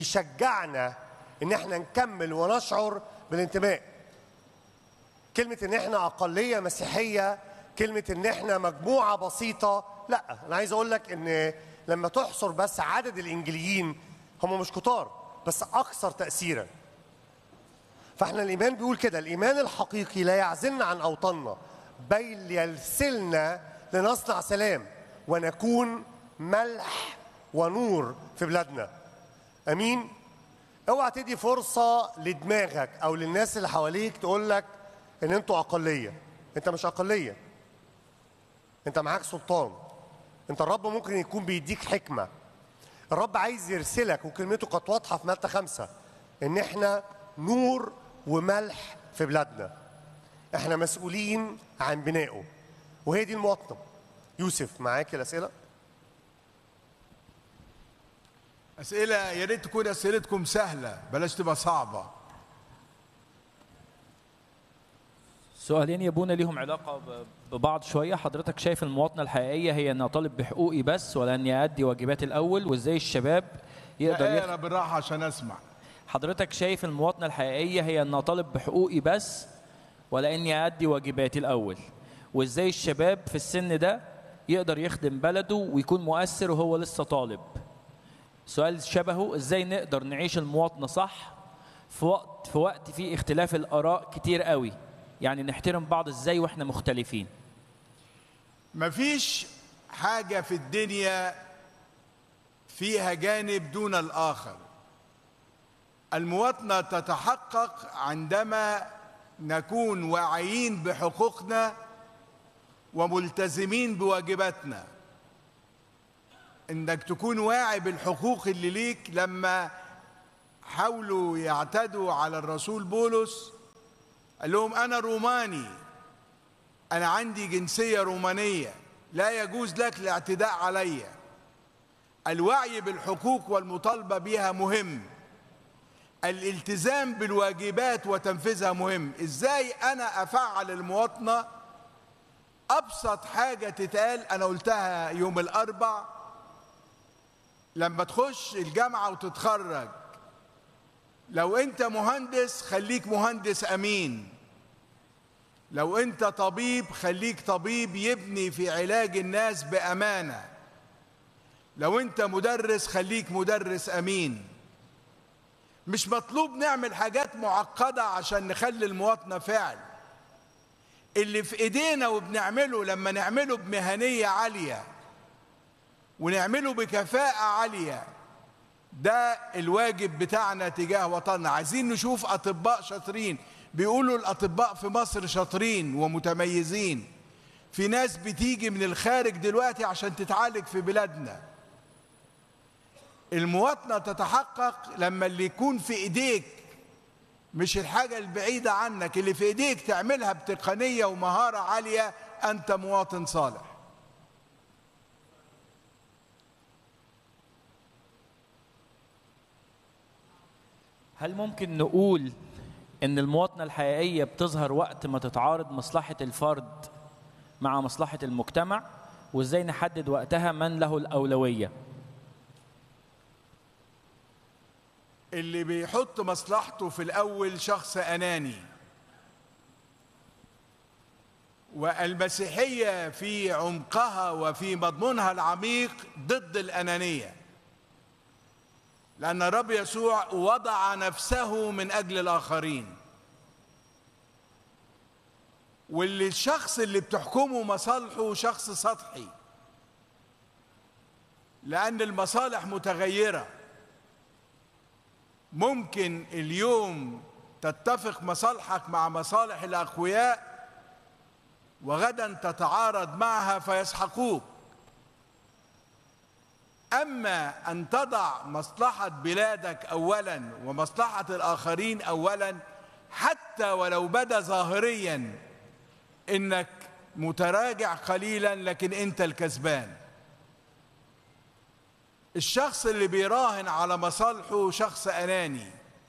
يشجعنا ان احنا نكمل ونشعر بالانتماء كلمة ان احنا اقلية مسيحية كلمة ان احنا مجموعة بسيطة لا انا عايز اقول لك ان لما تحصر بس عدد الانجليين هم مش كتار بس اكثر تأثيرا فاحنا الايمان بيقول كده الايمان الحقيقي لا يعزلنا عن اوطاننا بل يرسلنا لنصنع سلام ونكون ملح ونور في بلادنا امين اوعى تدي فرصه لدماغك او للناس اللي حواليك تقول لك ان انتوا اقليه انت مش اقليه انت معاك سلطان انت الرب ممكن يكون بيديك حكمه الرب عايز يرسلك وكلمته كانت واضحه في متى خمسة ان احنا نور وملح في بلادنا احنا مسؤولين عن بنائه وهي دي المواطنه يوسف معاك الاسئله أسئلة يا ريت تكون أسئلتكم سهلة بلاش تبقى صعبة سؤالين يبون ليهم علاقة ب- ببعض شوية حضرتك شايف المواطنة الحقيقية هي أن أطالب بحقوقي بس ولا أني أدي واجباتي الأول وإزاي الشباب يقدر لا يخ... اقرا بالراحة عشان أسمع حضرتك شايف المواطنة الحقيقية هي أن أطالب بحقوقي بس ولا أني أدي واجباتي الأول وإزاي الشباب في السن ده يقدر يخدم بلده ويكون مؤثر وهو لسه طالب سؤال شبهه إزاي نقدر نعيش المواطنة صح في وقت في وقت فيه اختلاف الآراء كتير قوي يعني نحترم بعض إزاي وإحنا مختلفين مفيش حاجة في الدنيا فيها جانب دون الآخر المواطنة تتحقق عندما نكون واعيين بحقوقنا وملتزمين بواجباتنا انك تكون واعي بالحقوق اللي ليك لما حاولوا يعتدوا على الرسول بولس قال لهم انا روماني انا عندي جنسيه رومانيه لا يجوز لك الاعتداء علي الوعي بالحقوق والمطالبه بها مهم الالتزام بالواجبات وتنفيذها مهم ازاي انا افعل المواطنه ابسط حاجه تتقال انا قلتها يوم الاربع لما تخش الجامعه وتتخرج لو انت مهندس خليك مهندس امين لو انت طبيب خليك طبيب يبني في علاج الناس بامانه لو انت مدرس خليك مدرس امين مش مطلوب نعمل حاجات معقده عشان نخلي المواطنه فعل اللي في ايدينا وبنعمله لما نعمله بمهنيه عاليه ونعمله بكفاءه عاليه ده الواجب بتاعنا تجاه وطننا عايزين نشوف اطباء شاطرين بيقولوا الاطباء في مصر شاطرين ومتميزين في ناس بتيجي من الخارج دلوقتي عشان تتعالج في بلادنا المواطنه تتحقق لما اللي يكون في ايديك مش الحاجه البعيده عنك اللي في ايديك تعملها بتقنيه ومهاره عاليه انت مواطن صالح هل ممكن نقول ان المواطنه الحقيقيه بتظهر وقت ما تتعارض مصلحه الفرد مع مصلحه المجتمع وازاي نحدد وقتها من له الاولويه اللي بيحط مصلحته في الأول شخص أناني والمسيحية في عمقها وفي مضمونها العميق ضد الأنانية لأن الرب يسوع وضع نفسه من أجل الآخرين واللي الشخص اللي بتحكمه مصالحه شخص سطحي لأن المصالح متغيرة ممكن اليوم تتفق مصالحك مع مصالح الأقوياء وغدا تتعارض معها فيسحقوك أما أن تضع مصلحة بلادك أولا ومصلحة الآخرين أولا حتى ولو بدا ظاهريا إنك متراجع قليلا لكن أنت الكسبان الشخص اللي بيراهن على مصالحه شخص أناني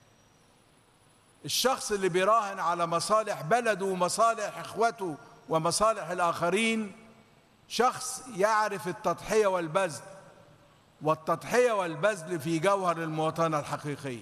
الشخص اللي بيراهن على مصالح بلده ومصالح إخوته ومصالح الآخرين شخص يعرف التضحية والبذل والتضحيه والبذل في جوهر المواطنه الحقيقيه